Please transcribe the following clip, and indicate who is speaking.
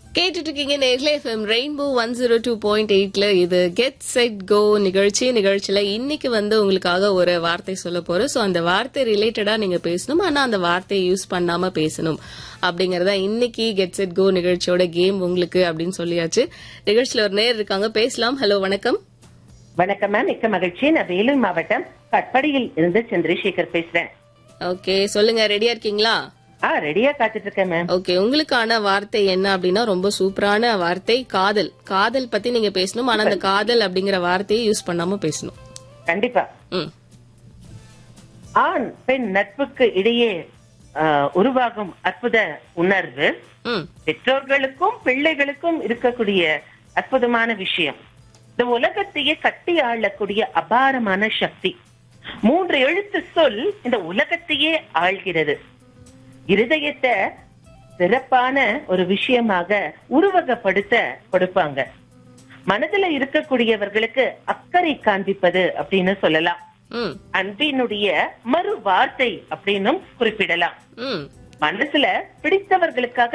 Speaker 1: கேட்டுட்டு இருக்கீங்க நேர்ல FM rainbow one zero two point எயிட்ல இது கெட் செட் கோ நிகழ்ச்சி நிகழ்ச்சியில இன்னைக்கு வந்து உங்களுக்காக ஒரு வார்த்தை சொல்ல போறோம் சோ அந்த வார்த்தை ரிலேட்டடா நீங்க பேசணும் ஆனா அந்த வார்த்தையை யூஸ் பண்ணாம பேசணும் அப்படிங்கறத இன்னைக்கு கெட் செட் கோ நிகழ்ச்சியோட கேம் உங்களுக்கு அப்படின்னு சொல்லியாச்சு நிகழ்ச்சியில ஒரு நேர் இருக்காங்க பேசலாம் ஹலோ வணக்கம்
Speaker 2: வணக்கம் மேம் மிக்க மகிழ்ச்சி நான் வேலூர் மாவட்டம் கட்படியில் இருந்து சந்திரசேகர் பேசுறேன்
Speaker 1: ஓகே சொல்லுங்க ரெடியா இருக்கீங்களா
Speaker 2: ஆ ரெடியா காத்துட்டு இருக்கேன் மேம்
Speaker 1: ஓகே உங்களுக்கான வார்த்தை என்ன அப்படின்னா ரொம்ப சூப்பரான வார்த்தை காதல் காதல் பத்தி நீங்க பேசணும் ஆனா அந்த காதல் அப்படிங்கிற வார்த்தையை யூஸ் பண்ணாம பேசணும்
Speaker 2: கண்டிப்பா
Speaker 1: ம்
Speaker 2: ஆண் பெண் நட்புக்கு இடையே ஆ, உருவாகும் அற்புத உணர்வு
Speaker 1: ம்
Speaker 2: பெற்றோர்களுக்கும் பிள்ளைகளுக்கும் இருக்கக்கூடிய அற்புதமான விஷயம் இந்த உலகத்தையே கட்டி ஆளக்கூடிய அபாரமான சக்தி மூன்று எழுத்து சொல் இந்த உலகத்தையே ஆள்கிறது இருதயத்தை சிறப்பான ஒரு விஷயமாக உருவகப்படுத்த கொடுப்பாங்க மனதுல இருக்கக்கூடியவர்களுக்கு அக்கறை காண்பிப்பது அப்படின்னு சொல்லலாம்
Speaker 1: ம்
Speaker 2: அன்பினுடைய மறு வார்த்தை அப்படின்னும் குறிப்பிடலாம்
Speaker 1: ம்
Speaker 2: மனசுல பிடித்தவர்களுக்காக